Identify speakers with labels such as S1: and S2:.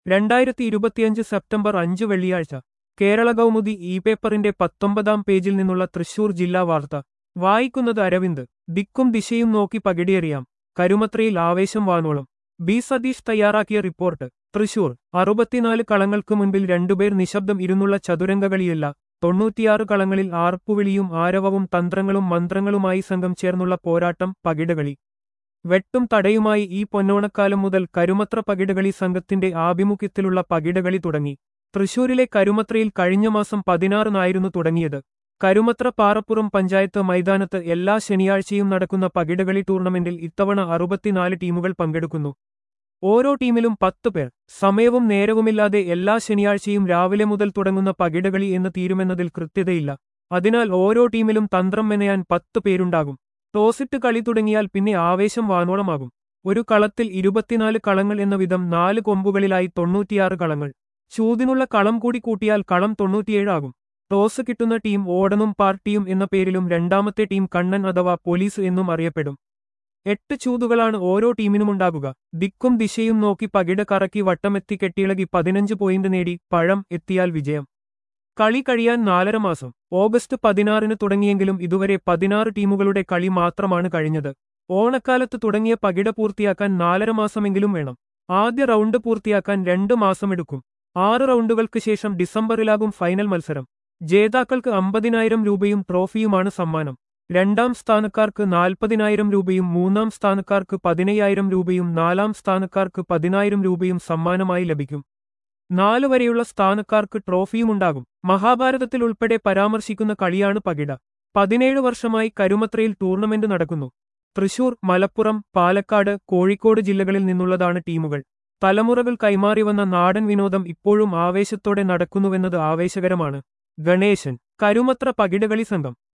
S1: രണ്ടായിരത്തി ഇരുപത്തിയഞ്ച് സെപ്റ്റംബർ അഞ്ച് വെള്ളിയാഴ്ച കേരള കൗമുദി ഇ പേപ്പറിന്റെ പത്തൊമ്പതാം പേജിൽ നിന്നുള്ള തൃശൂർ ജില്ലാ വാർത്ത വായിക്കുന്നത് അരവിന്ദ് ദിക്കും ദിശയും നോക്കി പകിടിയെറിയാം കരുമത്രയിൽ ആവേശം വാനോളം ബി സതീഷ് തയ്യാറാക്കിയ റിപ്പോർട്ട് തൃശൂർ അറുപത്തിനാല് കളങ്ങൾക്ക് മുൻപിൽ രണ്ടുപേർ നിശബ്ദം ഇരുന്നുള്ള ചതുരംഗകളിയല്ല തൊണ്ണൂറ്റിയാറ് കളങ്ങളിൽ ആർപ്പുവിളിയും ആരവവും തന്ത്രങ്ങളും മന്ത്രങ്ങളുമായി സംഘം ചേർന്നുള്ള പോരാട്ടം പകിടകളി വെട്ടും തടയുമായി ഈ പൊന്നോണക്കാലം മുതൽ കരുമത്ര പകിടകളി സംഘത്തിന്റെ ആഭിമുഖ്യത്തിലുള്ള പകിടകളി തുടങ്ങി തൃശൂരിലെ കരുമത്രയിൽ കഴിഞ്ഞ മാസം പതിനാറിനായിരുന്നു തുടങ്ങിയത് കരുമത്ര പാറപ്പുറം പഞ്ചായത്ത് മൈതാനത്ത് എല്ലാ ശനിയാഴ്ചയും നടക്കുന്ന പകിടകളി ടൂർണമെന്റിൽ ഇത്തവണ അറുപത്തിനാല് ടീമുകൾ പങ്കെടുക്കുന്നു ഓരോ ടീമിലും പത്ത് പേർ സമയവും നേരവുമില്ലാതെ എല്ലാ ശനിയാഴ്ചയും രാവിലെ മുതൽ തുടങ്ങുന്ന പകിടകളി എന്ന് തീരുമെന്നതിൽ കൃത്യതയില്ല അതിനാൽ ഓരോ ടീമിലും തന്ത്രം മെനയാൻ പത്ത് പേരുണ്ടാകും ടോസിട്ട് കളി തുടങ്ങിയാൽ പിന്നെ ആവേശം വാനോളമാകും ഒരു കളത്തിൽ ഇരുപത്തിനാല് കളങ്ങൾ എന്ന വിധം നാല് കൊമ്പുകളിലായി തൊണ്ണൂറ്റിയാറ് കളങ്ങൾ ചൂതിനുള്ള കളം കൂടി കൂട്ടിയാൽ കളം തൊണ്ണൂറ്റിയേഴാകും ടോസ് കിട്ടുന്ന ടീം ഓടനും പാർട്ടിയും എന്ന പേരിലും രണ്ടാമത്തെ ടീം കണ്ണൻ അഥവാ പോലീസ് എന്നും അറിയപ്പെടും എട്ട് ചൂതുകളാണ് ഓരോ ടീമിനുമുണ്ടാകുക ദിക്കും ദിശയും നോക്കി പകിട കറക്കി വട്ടമെത്തി കെട്ടിയിളകി പതിനഞ്ച് പോയിന്റ് നേടി പഴം എത്തിയാൽ വിജയം കളി കഴിയാൻ നാലര മാസം ഓഗസ്റ്റ് പതിനാറിന് തുടങ്ങിയെങ്കിലും ഇതുവരെ പതിനാറ് ടീമുകളുടെ കളി മാത്രമാണ് കഴിഞ്ഞത് ഓണക്കാലത്ത് തുടങ്ങിയ പകിട പൂർത്തിയാക്കാൻ നാലര മാസമെങ്കിലും വേണം ആദ്യ റൗണ്ട് പൂർത്തിയാക്കാൻ രണ്ട് മാസമെടുക്കും ആറ് റൗണ്ടുകൾക്ക് ശേഷം ഡിസംബറിലാകും ഫൈനൽ മത്സരം ജേതാക്കൾക്ക് അമ്പതിനായിരം രൂപയും ട്രോഫിയുമാണ് സമ്മാനം രണ്ടാം സ്ഥാനക്കാർക്ക് നാൽപ്പതിനായിരം രൂപയും മൂന്നാം സ്ഥാനക്കാർക്ക് പതിനയ്യായിരം രൂപയും നാലാം സ്ഥാനക്കാർക്ക് പതിനായിരം രൂപയും സമ്മാനമായി ലഭിക്കും നാലു വരെയുള്ള സ്ഥാനക്കാർക്ക് ട്രോഫിയുമുണ്ടാകും മഹാഭാരതത്തിൽ ഉൾപ്പെടെ പരാമർശിക്കുന്ന കളിയാണ് പകിട പതിനേഴ് വർഷമായി കരുമത്രയിൽ ടൂർണമെന്റ് നടക്കുന്നു തൃശൂർ മലപ്പുറം പാലക്കാട് കോഴിക്കോട് ജില്ലകളിൽ നിന്നുള്ളതാണ് ടീമുകൾ തലമുറകൾ കൈമാറി വന്ന നാടൻ വിനോദം ഇപ്പോഴും ആവേശത്തോടെ നടക്കുന്നുവെന്നത് ആവേശകരമാണ് ഗണേശൻ കരുമത്ര പകിടകളി സംഘം